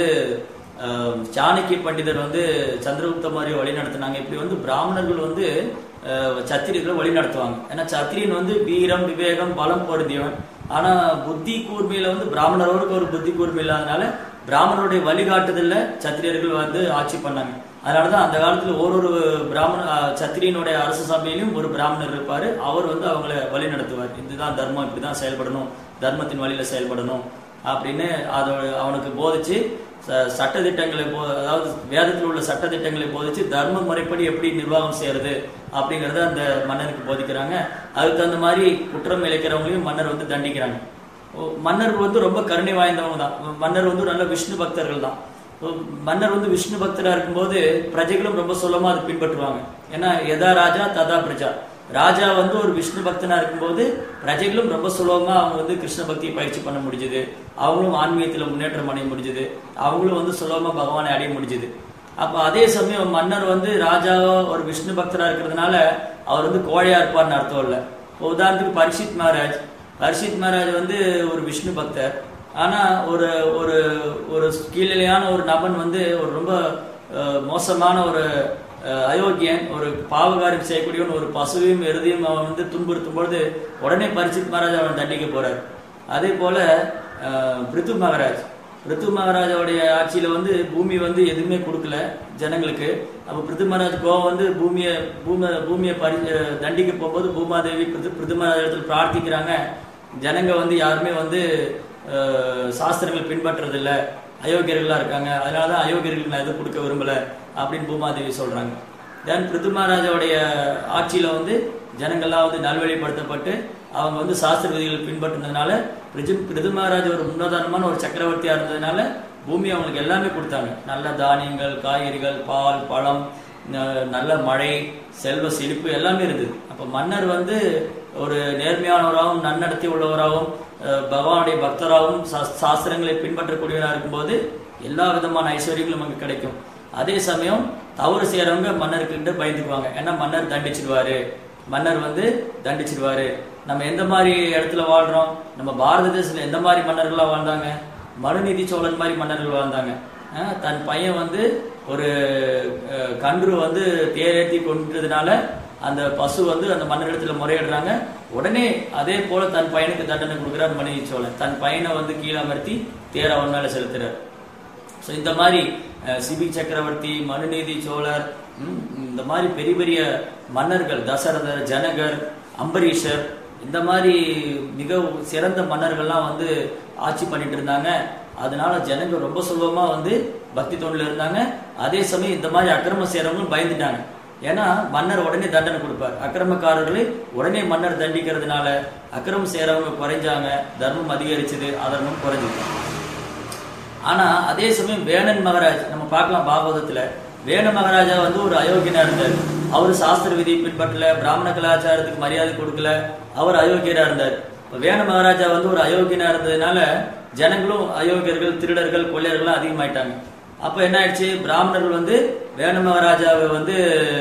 A: ஆஹ், சாணக்கிய பண்டிதர் வந்து சந்திரகுப்த மாதிரி வழி நடத்தினாங்க இப்படி வந்து பிராமணர்கள் வந்து ஆஹ், சத்திரியர்களை வழி நடத்துவாங்க ஏன்னா சத்திரியன் வந்து வீரம் விவேகம் பலம் பொருந்தியவன் ஆனா புத்தி கூர்மையில வந்து பிராமணரோருக்கு ஒரு புத்தி கூர்மை இல்லாதனால பிராமணருடைய வழிகாட்டுதல்ல சத்திரியர்கள் வந்து ஆட்சி பண்ணாங்க அதனாலதான் அந்த காலத்துல ஒரு ஒரு பிராமண ஆஹ், சத்திரியனுடைய அரசு சபையிலும் ஒரு பிராமணர் இருப்பாரு அவர் வந்து அவங்கள வழி நடத்துவார் இதுதான் தர்மம் இப்படிதான் செயல்படணும் தர்மத்தின் வழியில செயல்படணும் அப்படின்னு அதோட அவனுக்கு போதிச்சு ச- சட்டதிட்டங்களை போ அதாவது வேதத்தில் உள்ள சட்டதிட்டங்களை போதிச்சு தர்ம முறைப்படி எப்படி நிர்வாகம் செய்யறது அப்படிங்கறத அந்த மன்னருக்கு போதிக்கிறாங்க அதுக்கு தகுந்த மாதிரி குற்றம் இழைக்கிறவங்களையும் மன்னர் வந்து தண்டிக்கிறாங்க ஓ, மன்னர் வந்து ரொம்ப கருணை வாய்ந்தவங்க தான் மன்னர் வந்து நல்ல விஷ்ணு பக்தர்கள் தான் ஓ, மன்னர் வந்து விஷ்ணு பக்தரா இருக்கும்போது பிரஜைகளும் ரொம்ப சுலமா அதை பின்பற்றுவாங்க ஏன்னா எதா ராஜா ததா பிரஜா ராஜா வந்து ஒரு விஷ்ணு பக்தனா இருக்கும்போது பிரஜைகளும் ரொம்ப சுலபமா அவங்க வந்து கிருஷ்ண பக்தியை பயிற்சி பண்ண முடிஞ்சது அவங்களும் ஆன்மீகத்துல முன்னேற்றம் அடைய முடிஞ்சது அவங்களும் வந்து சுலபமா பகவானை அடைய முடிஞ்சது அப்ப அதே சமயம் மன்னர் வந்து ராஜாவோ ஒரு விஷ்ணு பக்தரா இருக்கிறதுனால அவர் வந்து கோழையா இருப்பார்னு அர்த்தம் இல்ல இப்போ உதாரணத்துக்கு பரிஷித் மகாராஜ் பரிஷித் மகாராஜ் வந்து ஒரு விஷ்ணு பக்தர் ஆனா ஒரு ஒரு ஒரு கீழலையான ஒரு நபன் வந்து ஒரு ரொம்ப அஹ், மோசமான ஒரு அஹ், அயோக்கியன் ஒரு பாவகாரியம் செய்யக்கூடியவன் ஒரு பசுவையும் எருதையும் அவன் வந்து துன்புறுத்தும் பொழுது உடனே பரிசித் மகாராஜ் அவன் தண்டிக்க போறார் அதே போல அஹ், பிருத்து மகாராஜ் பிருத்து மகாராஜாவுடைய ஆட்சியில வந்து பூமி வந்து எதுவுமே கொடுக்கல ஜனங்களுக்கு அப்ப பிருத்து மகாராஜ் கோவம் வந்து பூமியை பூமி பூமியை பரி அஹ், தண்டிக்க போகும்போது பூமாதேவி பிருத்து பிருத்து மகாராஜ் இடத்துல பிரார்த்திக்கிறாங்க ஜனங்க வந்து யாருமே வந்து அஹ், சாஸ்திரங்கள் பின்பற்றுறது இல்ல அயோக்கியர்களா இருக்காங்க அதனாலதான் அயோக்கியர்களுக்கு நான் எதுவும் கொடுக்க விரும்பல அப்படின்னு பூமாதேவி சொல்றாங்க தென் பிருத்து மகாராஜாவுடைய ஆட்சியில வந்து ஜனங்கள்லாம் வந்து நல்வழிப்படுத்தப்பட்டு அவங்க வந்து சாஸ்திர விதிகள் பின்பற்றினதுனால பிரிஜு பிருது மகாராஜ் ஒரு முன்னதாரணமான ஒரு சக்கரவர்த்தியா இருந்ததுனால பூமி அவங்களுக்கு எல்லாமே கொடுத்தாங்க நல்ல தானியங்கள் காய்கறிகள் பால் பழம் ந- நல்ல மழை செல்வ செழிப்பு எல்லாமே இருந்தது அப்ப மன்னர் வந்து ஒரு நேர்மையானவராகவும் நன்னடத்தை உள்ளவராகவும் அஹ், பகவானுடைய பக்தராகவும் சா- சாஸ்திரங்களை பின்பற்றக்கூடியவராக இருக்கும்போது எல்லா விதமான ஐஸ்வர்யங்களும் நமக்கு கிடைக்கும் அதே சமயம் தவறு செய்யறவங்க மன்னர்கிட்ட பயந்துக்குவாங்க ஏன்னா மன்னர் தண்டிச்சிருவாரு மன்னர் வந்து தண்டிச்சிருவாரு நம்ம எந்த மாதிரி இடத்துல வாழ்றோம் நம்ம பாரத தேசத்துல எந்த மாதிரி மன்னர்களா வாழ்ந்தாங்க மனுநீதி சோழன் மாதிரி மன்னர்கள் வாழ்ந்தாங்க அஹ் தன் பையன் வந்து ஒரு அஹ், கன்று வந்து தேரேத்தி கொண்டதுனால அந்த பசு வந்து அந்த மன்னரிடத்துல முறையிடுறாங்க உடனே அதே போல தன் பையனுக்கு தண்டனை கொடுக்குறார் மனுநீதி சோழன் தன் பையனை வந்து கீழே அமர்த்தி தேர அவன் மேல செலுத்துறார் ஸோ இந்த மாதிரி அஹ், சிபி சக்கரவர்த்தி மனுநீதி சோழர் ம், இந்த மாதிரி பெரிய பெரிய மன்னர்கள் தசரதர் ஜனகர் அம்பரீஷர் இந்த மாதிரி மிக சிறந்த மன்னர்கள்லாம் வந்து ஆட்சி பண்ணிட்டு இருந்தாங்க அதனால ஜனங்க ரொம்ப சுலபமா வந்து பக்தி தொண்டில் இருந்தாங்க அதே சமயம் இந்த மாதிரி அக்கிரமம் செய்யறவங்களும் பயந்துட்டாங்க ஏன்னா மன்னர் உடனே தண்டனை கொடுப்பார் அக்கிரமக்காரர்களை உடனே மன்னர் தண்டிக்கிறதுனால அக்கிரமம் செய்யறவங்க குறைஞ்சாங்க தர்மம் அதிகரிச்சது அதர்மம் குறைஞ்சது ஆனா அதே சமயம் வேணன் மகாராஜ் நம்ம பார்க்கலாம் பாகவதத்துல வேண மகாராஜா வந்து ஒரு அயோக்கியனா இருந்தார் அவர் சாஸ்திர விதி பின்பற்றல பிராமண கலாச்சாரத்துக்கு மரியாதை கொடுக்கல அவர் அயோக்கியரா இருந்தார் இப்ப வேண மகாராஜா வந்து ஒரு அயோக்கியனா இருந்ததுனால ஜனங்களும் அயோக்கியர்கள் திருடர்கள் கொள்ளையர்கள் அதிகமாயிட்டாங்க அப்ப என்ன ஆயிடுச்சு பிராமணர்கள் வந்து வேண மகாராஜாவை வந்து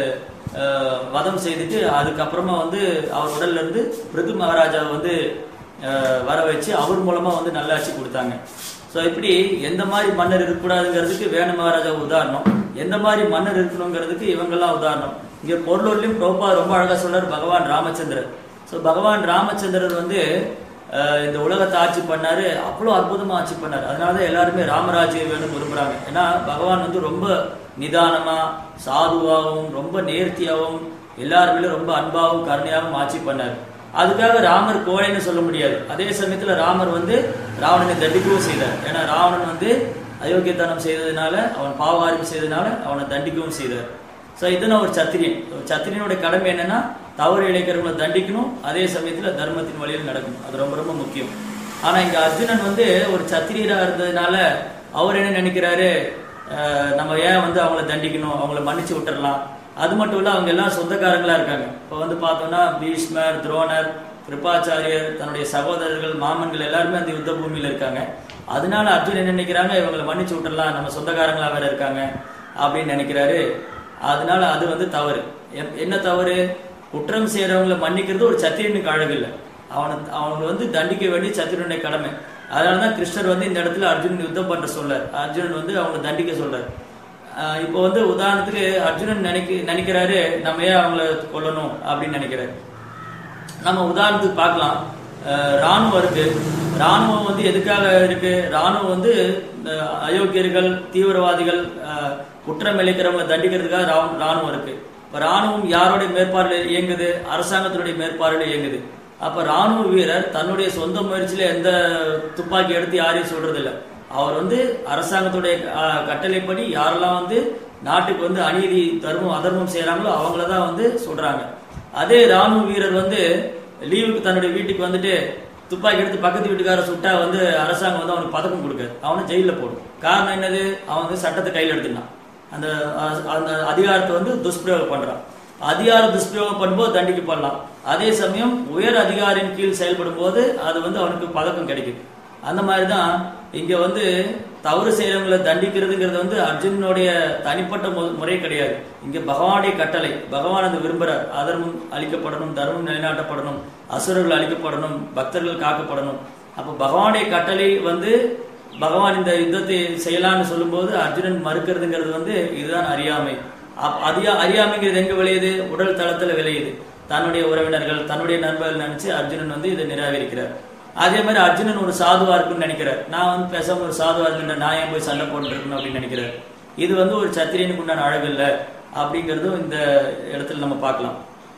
A: அஹ், வதம் செய்துட்டு அதுக்கப்புறமா வந்து அவர் உடல்ல இருந்து பிருது மகாராஜாவை வந்து அஹ், வர வச்சு அவர் மூலமா வந்து நல்லாட்சி கொடுத்தாங்க ஸோ இப்படி எந்த மாதிரி மன்னர் இருக்கக்கூடாதுங்கிறதுக்கு வேண மகாராஜா உதாரணம் எந்த மாதிரி மன்னர் இருக்கணுங்கிறதுக்கு இவங்கெல்லாம் உதாரணம் இங்க பொருளூர்லயும் பிரபா ரொம்ப அழகா சொல்றாரு பகவான் ராமச்சந்திரர் ஸோ பகவான் ராமச்சந்திரர் வந்து அஹ், இந்த உலகத்தை ஆட்சி பண்ணாரு அவ்வளோ அற்புதமா ஆட்சி பண்ணாரு அதனாலதான் எல்லாருமே ராமராஜ்யம் வேணும் விரும்புறாங்க ஏன்னா பகவான் வந்து ரொம்ப நிதானமா சாதுவாகவும் ரொம்ப நேர்த்தியாகவும் எல்லாருமே ரொம்ப அன்பாகவும் கருணையாகவும் ஆட்சி பண்ணாரு அதுக்காக ராமர் கோழைன்னு சொல்ல முடியாது அதே சமயத்துல ராமர் வந்து ராவணனை தண்டிக்கவும் செய்தார் ஏன்னா ராவணன் வந்து அயோக்கியத்தனம் செய்ததுனால அவன் பாவாரிப்பு செய்ததுனால அவனை தண்டிக்கவும் செய்தார் ஸோ இதுதான் ஒரு சத்திரியன் ஒரு சத்திரியனுடைய கடமை என்னன்னா தவறு இழைக்கிறவங்களை தண்டிக்கணும் அதே சமயத்துல தர்மத்தின் வழியில் நடக்கணும் அது ரொம்ப ரொம்ப முக்கியம் ஆனா இங்க அர்ஜுனன் வந்து ஒரு சத்திரியரா இருந்ததுனால அவர் என்ன நினைக்கிறாரு அஹ், நம்ம ஏன் வந்து அவங்கள தண்டிக்கணும் அவங்கள மன்னிச்சு விட்டுறலாம் அது மட்டும் இல்ல அவங்க எல்லாம் சொந்தக்காரங்களா இருக்காங்க இப்போ வந்து பார்த்தோம்னா பீஷ்மர் துரோணர் கிருபாச்சாரியர் தன்னுடைய சகோதரர்கள் மாமன்கள் எல்லாருமே அந்த யுத்த பூமியில இருக்காங்க அதனால அர்ஜுன் என்ன நினைக்கிறாங்க இவங்களை மன்னிச்சு விட்டுறலாம் நம்ம சொந்தக்காரங்களா வேற இருக்காங்க அப்படின்னு நினைக்கிறாரு அதனால அது வந்து தவறு எப்- என்ன தவறு குற்றம் செய்யறவங்களை மன்னிக்கிறது ஒரு சத்திரியனுக்கு அழகு இல்லை அவனை அவனுக்கு வந்து தண்டிக்க வேண்டிய சத்திரனுடைய கடமை அதனாலதான் கிருஷ்ணர் வந்து இந்த இடத்துல அர்ஜுனன் யுத்தம் பண்ற சொல்றார் அர்ஜுனன் வந்து அவங்களை தண்டிக்க சொல்றார் ஆஹ் இப்போ வந்து உதாரணத்துக்கு அர்ஜுனன் நினைக்க நினைக்கிறாரு நம்ம ஏன் அவங்கள கொல்லணும் அப்படின்னு நினைக்கிறாரு நம்ம உதாரணத்துக்கு பார்க்கலாம் அஹ் ராணுவம் இருக்கு ராணுவம் வந்து எதுக்காக இருக்கு ராணுவம் வந்து அஹ் அயோக்கியர்கள் தீவிரவாதிகள் அஹ் குற்றம் இழைக்கிறவங்களை தண்டிக்கிறதுக்காக ராணு- ராணுவம் இருக்கு இப்ப ராணுவம் யாருடைய மேற்பார்வையில் இயங்குது அரசாங்கத்தினுடைய மேற்பார்வையில் இயங்குது அப்ப ராணுவ வீரர் தன்னுடைய சொந்த முயற்சியில எந்த துப்பாக்கி எடுத்து யாரையும் சொல்றது இல்ல அவர் வந்து அரசாங்கத்துடைய அஹ், கட்டளைப்படி யாரெல்லாம் வந்து நாட்டுக்கு வந்து அநீதி தர்மம் அதர்மம் செய்யறாங்களோ அவங்கள தான் வந்து சொல்றாங்க அதே ராணுவ வீரர் வந்து லீவுக்கு தன்னுடைய வீட்டுக்கு வந்துட்டு துப்பாக்கி எடுத்து பக்கத்து வீட்டுக்கார சுட்டா வந்து அரசாங்கம் வந்து அவனுக்கு பதக்கம் கொடுக்காது அவனை ஜெயில போடும் காரணம் என்னது அவன் வந்து சட்டத்தை கையில் எடுத்துனான் அந்த அஹ், அந்த அதிகாரத்தை வந்து துஷ்பிரயோகம் பண்றான் அதிகார துஷ்பிரயோகம் பண்ணும்போது தண்டிக்கப்படலாம் அதே சமயம் உயர் அதிகாரியின் கீழ் செயல்படும் போது அது வந்து அவனுக்கு பதக்கம் கிடைக்குது அந்த மாதிரி தான் இங்க வந்து தவறு செய்யறவங்களை தண்டிக்கிறதுங்கிறது வந்து அர்ஜுனனுடைய தனிப்பட்ட மு- முறை கிடையாது இங்க பகவானுடைய கட்டளை பகவான் அதை விரும்புறார் அதர்மம் அழிக்கப்படணும் தர்மம் நிலைநாட்டப்படணும் அசுரர்கள் அழிக்கப்படணும் பக்தர்கள் காக்கப்படணும் அப்ப பகவானுடைய கட்டளை வந்து பகவான் இந்த யுத்தத்தை செய்யலாம்னு சொல்லும்போது அர்ஜுனன் மறுக்கிறதுங்கிறது வந்து இதுதான் அறியாமை அப்- அறியா அறியாமைங்கிறது எங்க விளையுது உடல் தளத்துல விளையுது தன்னுடைய உறவினர்கள் தன்னுடைய நண்பர்கள் நினைச்சு அர்ஜுனன் வந்து இதை நிராகரிக்கிறார் அதே மாதிரி அர்ஜுனன் ஒரு சாதுவா இருக்குன்னு நினைக்கிறார் நான் வந்து பேசாம ஒரு சாதுவா இருக்கின்ற நான் ஏன் போய் சண்டை போட்டு இருக்கணும் அப்படின்னு நினைக்கிறார் இது வந்து ஒரு சத்திரியனுக்கு உண்டான அழகு இல்லை அப்படிங்கிறதும் இந்த இடத்துல நம்ம பார்க்கலாம்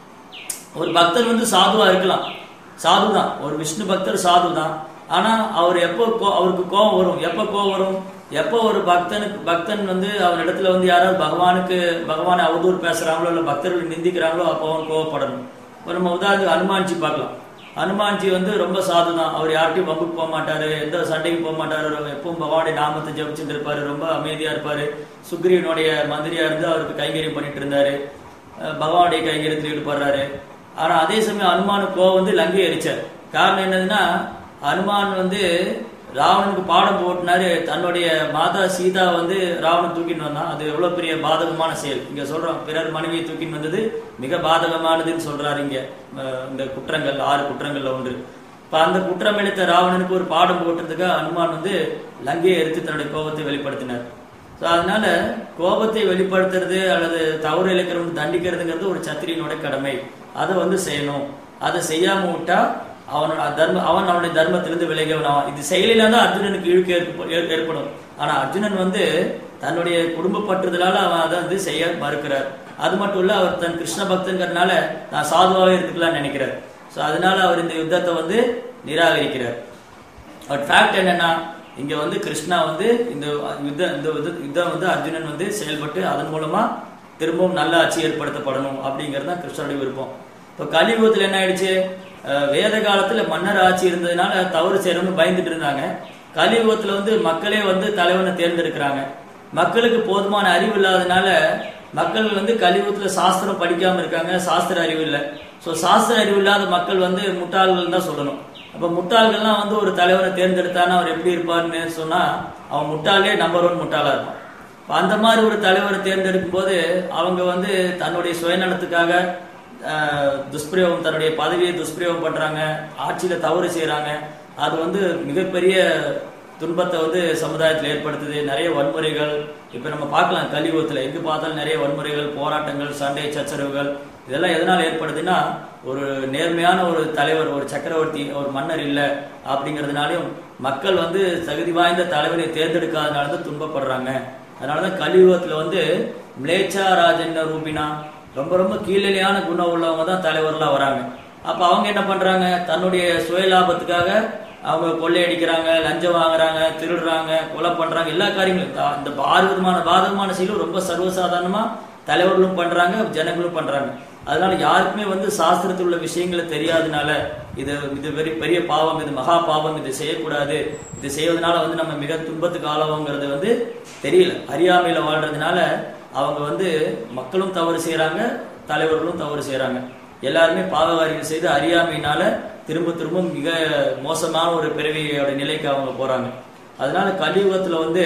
A: ஒரு பக்தர் வந்து சாதுவா இருக்கலாம் சாது தான் ஒரு விஷ்ணு பக்தர் சாது தான் ஆனா அவர் எப்போ கோ- அவருக்கு கோபம் வரும் எப்போ கோபம் வரும் எப்போ ஒரு பக்தனுக்கு பக்தன் வந்து அவன் இடத்துல வந்து யாராவது பகவானுக்கு பகவானை அவதூறு பேசுறாங்களோ இல்ல பக்தர்கள் நிந்திக்கிறாங்களோ அப்போ அவன் கோவப்படணும் இப்போ நம்ம உதாரணத்துக்கு ஹனுமான்ஜி பார்க்கலாம் ஹனுமான்ஜி வந்து ரொம்ப சாது தான் அவர் யார்கிட்டயும் வம்புக்கு போக மாட்டாரு எந்த சண்டைக்கும் போக மாட்டாரு அவர் எப்பவும் பகவானுடைய நாமத்தை ஜபிச்சுட்டு இருப்பாரு ரொம்ப அமைதியா இருப்பாரு சுக்ரீவனுடைய மந்திரியா இருந்து அவருக்கு கைங்கரியம் பண்ணிட்டு இருந்தாரு அஹ் பகவானுடைய கைங்கரியத்தில் ஈடுபடுறாரு ஆனா அதே சமயம் அனுமானுக்கு கோவம் வந்து லங்கை எரிச்சார் காரணம் என்னதுன்னா அனுமான் வந்து ராவணனுக்கு பாடம் போட்டினாரு தன்னுடைய மாதா சீதா வந்து ராவணன் தூக்கிட்டு வந்தான் அது எவ்வளவு பெரிய பாதகமான செயல் இங்க சொல்றோம் பிறர் மனைவியை தூக்கிட்டு வந்தது மிக பாதகமானதுன்னு சொல்றாரு இங்க அஹ் இந்த குற்றங்கள் ஆறு குற்றங்கள்ல ஒன்று இப்ப அந்த குற்றம் இழைத்த ராவணனுக்கு ஒரு பாடம் போட்டதுக்காக அனுமான் வந்து லங்கையை எரித்து தன்னுடைய கோபத்தை வெளிப்படுத்தினார் ஸோ அதனால கோபத்தை வெளிப்படுத்துறது அல்லது தவறு இழைக்கிறவங்க தண்டிக்கிறதுங்கிறது ஒரு சத்திரியனோட கடமை அதை வந்து செய்யணும் அதை செய்யாம விட்டா அவனோட தர்ம அவன் அவனுடைய தர்மத்திலிருந்து விலகியவன் ஆவான் இது செயலில தான் அர்ஜுனனுக்கு இழுக்கு ஏற்ப- ஏற்- ஏற்படும் ஆனா அர்ஜுனன் வந்து தன்னுடைய குடும்ப பற்றுதலால அவன் அதை வந்து செய்ய மறுக்கிறார் அது மட்டும் இல்ல அவர் தன் கிருஷ்ண பக்தங்கிறதுனால நான் சாதுவாகவே இருந்துக்கலாம்னு நினைக்கிறார் ஸோ அதனால அவர் இந்த யுத்தத்தை வந்து நிராகரிக்கிறார் பட் ஃபேக்ட் என்னன்னா இங்க வந்து கிருஷ்ணா வந்து இந்த யுத்த இந்த யுத்த- யுத்தம் வந்து அர்ஜுனன் வந்து செயல்பட்டு அதன் மூலமா திரும்பவும் நல்ல ஆட்சி ஏற்படுத்தப்படணும் அப்படிங்கிறது தான் கிருஷ்ணருடைய விருப்பம் இப்போ கலியுகத்தில் என்ன ஆயிடுச்சு அஹ் வேத காலத்துல மன்னர் ஆட்சி இருந்ததுனால தவறு செய்யணும்னு பயந்துட்டு இருந்தாங்க கலியுகத்துல வந்து மக்களே வந்து தலைவனை தேர்ந்தெடுக்கிறாங்க மக்களுக்கு போதுமான அறிவு இல்லாதனால மக்கள் வந்து கலியுகத்துல சாஸ்திரம் படிக்காம இருக்காங்க சாஸ்திர அறிவு இல்லை ஸோ சாஸ்திர அறிவு இல்லாத மக்கள் வந்து முட்டாள்கள் தான் சொல்லணும் அப்ப முட்டாள்கள்லாம் வந்து ஒரு தலைவனை தேர்ந்தெடுத்தானா அவர் எப்படி இருப்பார்னு சொன்னா அவன் முட்டாளே நம்பர் ஒன் முட்டாளா இருப்பான் இப்ப அந்த மாதிரி ஒரு தலைவரை தேர்ந்தெடுக்கும் போது அவங்க வந்து தன்னுடைய சுயநலத்துக்காக ஆஹ், துஷ்பிரயோகம் தன்னுடைய பதவியை துஷ்பிரயோகம் பண்றாங்க ஆட்சியில தவறு செய்றாங்க அது வந்து மிகப்பெரிய துன்பத்தை வந்து சமுதாயத்தில் ஏற்படுத்துது நிறைய வன்முறைகள் இப்ப நம்ம பார்க்கலாம் கலியுகத்துல எங்க பார்த்தாலும் நிறைய வன்முறைகள் போராட்டங்கள் சண்டை சச்சரவுகள் இதெல்லாம் எதனால ஏற்படுதுன்னா ஒரு நேர்மையான ஒரு தலைவர் ஒரு சக்கரவர்த்தி ஒரு மன்னர் இல்லை அப்படிங்கிறதுனாலையும் மக்கள் வந்து தகுதி வாய்ந்த தலைவரை தேர்ந்தெடுக்காதனால தான் துன்பப்படுறாங்க அதனாலதான் கலியுகத்துல வந்து மிளேச்சா ராஜன்ன ரூபினா ரொம்ப ரொம்ப கீழநிலையான குணம் உள்ளவங்க தான் தலைவர்களா வராங்க அப்ப அவங்க என்ன பண்றாங்க தன்னுடைய சுய லாபத்துக்காக அவங்க கொள்ளையடிக்கிறாங்க லஞ்சம் வாங்குறாங்க திருடுறாங்க கொலை பண்றாங்க எல்லா காரியங்களும் இந்த- இந்த ஆறு விதமான பாதகமான செயலும் ரொம்ப சர்வசாதாரணமா தலைவர்களும் பண்றாங்க ஜனங்களும் பண்றாங்க அதனால யாருக்குமே வந்து சாஸ்திரத்தில் உள்ள விஷயங்களை தெரியாதனால இது இது பெரிய பெரிய பாவம் இது மகா பாவம் இது செய்யக்கூடாது இது செய்வதனால வந்து நம்ம மிக துன்பத்துக்கு ஆளவோங்கிறது வந்து தெரியல அறியாமையில வாழ்றதுனால அவங்க வந்து மக்களும் தவறு செய்றாங்க தலைவர்களும் தவறு செய்றாங்க எல்லாருமே பாவகாரிகள் செய்து அறியாமையினால திரும்ப திரும்ப மிக மோசமான ஒரு பிறவியோட நிலைக்கு அவங்க போறாங்க அதனால கலியுகத்துல வந்து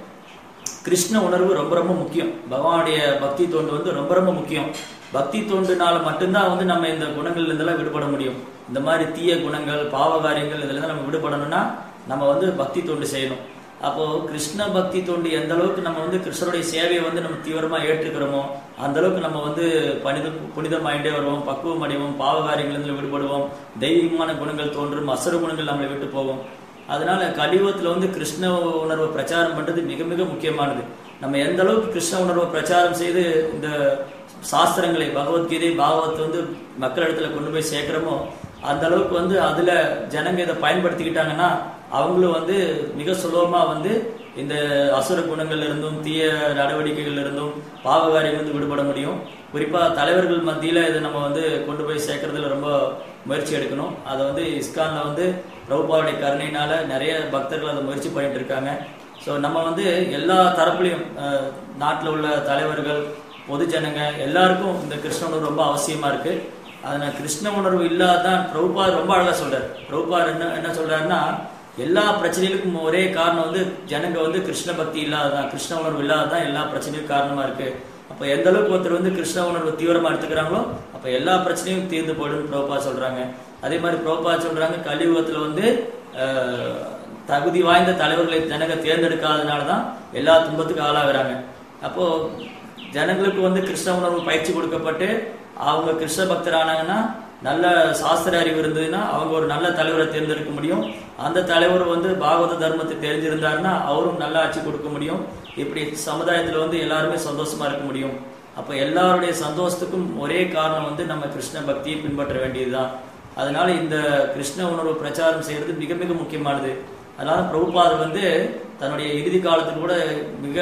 A: கிருஷ்ண உணர்வு ரொம்ப ரொம்ப முக்கியம் பகவானுடைய பக்தி தோண்டு வந்து ரொம்ப ரொம்ப முக்கியம் பக்தி தோண்டுனால மட்டும்தான் வந்து நம்ம இந்த குணங்கள்ல இருந்தெல்லாம் விடுபட முடியும் இந்த மாதிரி தீய குணங்கள் பாவகாரியங்கள் இதுல இருந்து நம்ம விடுபடணும்னா நம்ம வந்து பக்தி தொண்டு செய்யணும் அப்போ கிருஷ்ண பக்தி தொண்டு எந்த அளவுக்கு நம்ம வந்து கிருஷ்ணருடைய சேவையை வந்து நம்ம தீவிரமா ஏற்றுக்கிறோமோ அந்த அளவுக்கு நம்ம வந்து பணித புனிதமாயிட்டே வருவோம் பக்குவம் அடைவோம் பாவகாரியங்களிலிருந்து விடுபடுவோம் தெய்வீகமான குணங்கள் தோன்றும் அசுர குணங்கள் நம்மளை விட்டு போகும் அதனால கலியுகத்துல வந்து கிருஷ்ண உணர்வை பிரச்சாரம் பண்றது மிக மிக முக்கியமானது நம்ம எந்த அளவுக்கு கிருஷ்ண உணர்வை பிரச்சாரம் செய்து இந்த சாஸ்திரங்களை பகவத்கீதை பாகவத் வந்து மக்களிடத்துல கொண்டு போய் சேர்க்கிறோமோ அந்த அளவுக்கு வந்து அதுல ஜனங்க இதை பயன்படுத்திக்கிட்டாங்கன்னா அவங்களும் வந்து மிக சுலபமா வந்து இந்த அசுர குணங்கள்ல இருந்தும் தீய நடவடிக்கைகள்ல இருந்தும் பாவகாரியம் வந்து விடுபட முடியும் குறிப்பா தலைவர்கள் மத்தியில இதை நம்ம வந்து கொண்டு போய் சேர்க்கறதுல ரொம்ப முயற்சி எடுக்கணும் அதை வந்து இஸ்கான்ல வந்து பிரபுபாவுடைய கருணையினால நிறைய பக்தர்கள் அதை முயற்சி பண்ணிட்டு இருக்காங்க ஸோ நம்ம வந்து எல்லா தரப்புலையும் அஹ், நாட்டுல உள்ள தலைவர்கள் பொதுஜனங்க எல்லாருக்கும் இந்த கிருஷ்ண உணர்வு ரொம்ப அவசியமா இருக்கு அதனால கிருஷ்ண உணர்வு இல்லாதான் பிரபுபாத் ரொம்ப அழகா சொல்றாரு பிரபுபாத் என்ன என்ன சொல்றாருன்னா எல்லா பிரச்சனைகளுக்கும் ஒரே காரணம் வந்து ஜனங்க வந்து கிருஷ்ண பக்தி இல்லாததான் கிருஷ்ண உணர்வு இல்லாததான் எல்லா பிரச்சனையும் காரணமா இருக்கு அப்ப எந்த அளவுக்கு ஒருத்தர் வந்து கிருஷ்ண உணர்வு தீவிரமா எடுத்துக்கிறாங்களோ அப்ப எல்லா பிரச்சனையும் தீர்ந்து போயிடும் பிரபுபா சொல்றாங்க அதே மாதிரி பிரபுபா சொல்றாங்க கலியுகத்துல வந்து அஹ், தகுதி வாய்ந்த தலைவர்களை ஜனங்க தேர்ந்தெடுக்காதனால தான் எல்லா துன்பத்துக்கும் ஆளாகிறாங்க அப்போ ஜனங்களுக்கு வந்து கிருஷ்ண உணர்வு பயிற்சி கொடுக்கப்பட்டு அவங்க கிருஷ்ண பக்தர் ஆனாங்கன்னா நல்ல சாஸ்திர அறிவு இருந்ததுன்னா அவங்க ஒரு நல்ல தலைவரை தேர்ந்தெடுக்க முடியும் அந்த தலைவர் வந்து பாகவத தர்மத்தை தெரிஞ்சிருந்தாருன்னா அவரும் நல்ல ஆட்சி கொடுக்க முடியும் இப்படி சமுதாயத்துல வந்து எல்லாருமே சந்தோஷமா இருக்க முடியும் அப்ப எல்லாருடைய சந்தோஷத்துக்கும் ஒரே காரணம் வந்து நம்ம கிருஷ்ண பக்தியை பின்பற்ற வேண்டியதுதான் அதனால இந்த கிருஷ்ண உணர்வு பிரச்சாரம் செய்யறது மிக மிக முக்கியமானது அதனால பிரபுபாதர் வந்து தன்னுடைய இறுதி காலத்தில் கூட மிக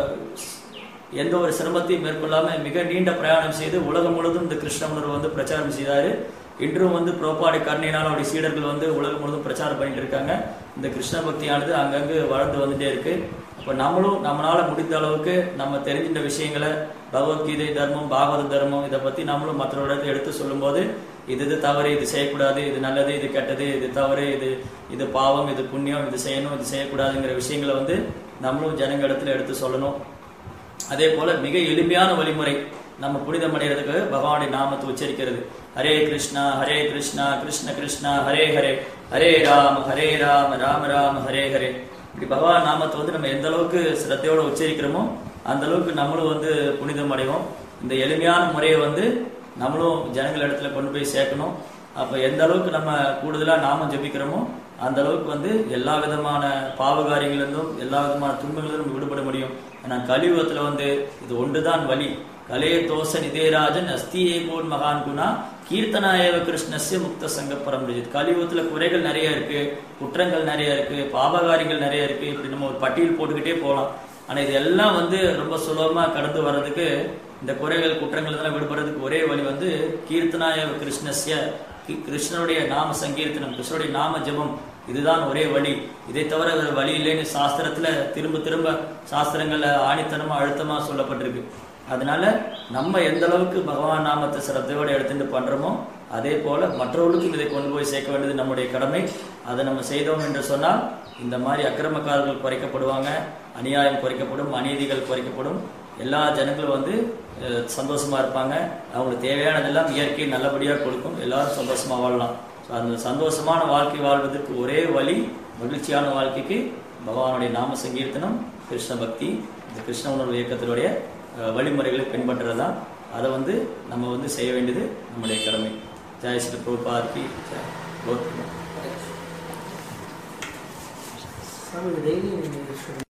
A: எந்த ஒரு சிரமத்தையும் மேற்கொள்ளாம மிக நீண்ட பிரயாணம் செய்து உலகம் முழுவதும் இந்த கிருஷ்ண உணர்வு வந்து பிரச்சாரம் செய்தாரு இன்றும் வந்து புரோப்பாடி கருணையினால் அவருடைய சீடர்கள் வந்து உலகம் முழுவதும் பிரச்சாரம் பண்ணிட்டு இருக்காங்க இந்த கிருஷ்ண பக்தியானது அங்கங்கு வளர்ந்து வந்துட்டே இருக்கு அப்ப நம்மளும் நம்மளால முடிந்த அளவுக்கு நம்ம தெரிஞ்சின்ற விஷயங்களை பகவத்கீதை தர்மம் பாகவத தர்மம் இதை பத்தி நம்மளும் மற்றவர்களுக்கு எடுத்து சொல்லும்போது இது இது தவறு இது செய்யக்கூடாது இது நல்லது இது கெட்டது இது தவறு இது இது பாவம் இது புண்ணியம் இது செய்யணும் இது செய்யக்கூடாதுங்கிற விஷயங்களை வந்து நம்மளும் ஜனங்க இடத்துல எடுத்து சொல்லணும் அதே போல மிக எளிமையான வழிமுறை நம்ம புனிதம் அடைகிறதுக்கு பகவானுடைய நாமத்தை உச்சரிக்கிறது ஹரே கிருஷ்ணா ஹரே கிருஷ்ணா கிருஷ்ண கிருஷ்ணா ஹரே ஹரே ஹரே ராம ஹரே ராம ராம ராம ஹரே ஹரே இப்படி பகவான் நாமத்தை வந்து நம்ம எந்த அளவுக்கு சிரத்தையோட உச்சரிக்கிறோமோ அந்த அளவுக்கு நம்மளும் வந்து புனிதம் அடைவோம் இந்த எளிமையான முறையை வந்து நம்மளும் ஜனங்கள் இடத்துல கொண்டு போய் சேர்க்கணும் அப்ப எந்த அளவுக்கு நம்ம கூடுதலா நாமம் ஜெபிக்கிறோமோ அந்த அளவுக்கு வந்து எல்லா விதமான பாவகாரியங்களிலிருந்தும் எல்லா விதமான துன்பங்களிலிருந்தும் விடுபட முடியும் ஆனா கலியுகத்துல வந்து இது ஒன்றுதான் வழி கலே தோச நிதேராஜன் அஸ்தியே போல் மகான் குணா கீர்த்தனாயவ கிருஷ்ணஸ்ய முக்த சங்க பரம்பிரஜித் கலியுகத்துல குறைகள் நிறைய இருக்கு குற்றங்கள் நிறைய இருக்கு பாபகாரியங்கள் நிறைய இருக்கு இப்படி நம்ம ஒரு பட்டியல் போட்டுக்கிட்டே போகலாம் ஆனா இது எல்லாம் வந்து ரொம்ப சுலபமா கடந்து வர்றதுக்கு இந்த குறைகள் குற்றங்கள் இதெல்லாம் விடுபடுறதுக்கு ஒரே வழி வந்து கீர்த்தனாய கிருஷ்ணஸ்ய கி- கிருஷ்ணனுடைய நாம சங்கீர்த்தனம் கிருஷ்ணனுடைய நாம ஜெபம் இதுதான் ஒரே வழி இதை தவிர வேற வழி இல்லைன்னு சாஸ்திரத்துல திரும்ப திரும்ப சாஸ்திரங்கள்ல ஆணித்தனமா அழுத்தமா சொல்லப்பட்டிருக்கு அதனால நம்ம எந்த அளவுக்கு பகவான் நாமத்தை சிரத்தையோட எடுத்துட்டு பண்றோமோ அதே போல மற்றவர்களுக்கும் இதை கொண்டு போய் சேர்க்க வேண்டியது நம்முடைய கடமை அதை நம்ம செய்தோம் என்று சொன்னால் இந்த மாதிரி அக்கிரமக்காரர்கள் குறைக்கப்படுவாங்க அநியாயம் குறைக்கப்படும் அநீதிகள் குறைக்கப்படும் எல்லா ஜனங்களும் வந்து அஹ், சந்தோஷமா இருப்பாங்க அவங்களுக்கு தேவையானதெல்லாம் இயற்கை நல்லபடியாக கொடுக்கும் எல்லாரும் சந்தோஷமா வாழலாம் So, அந்த சந்தோஷமான வாழ்க்கை வாழ்வதற்கு ஒரே வழி மகிழ்ச்சியான வாழ்க்கைக்கு பகவானுடைய நாம சங்கீர்த்தனம் கிருஷ்ண பக்தி இந்த கிருஷ்ண உணர்வு இயக்கத்தினுடைய அஹ், வழிமுறைகளை பின்பற்றுறது தான் அதை வந்து நம்ம வந்து செய்ய வேண்டியது நம்முடைய கடமை ஜெய் ஸ்ரீ பிரபுபாதிக்கு ஜெய் கௌதம்
B: சாமி டெய்லி நீங்கள்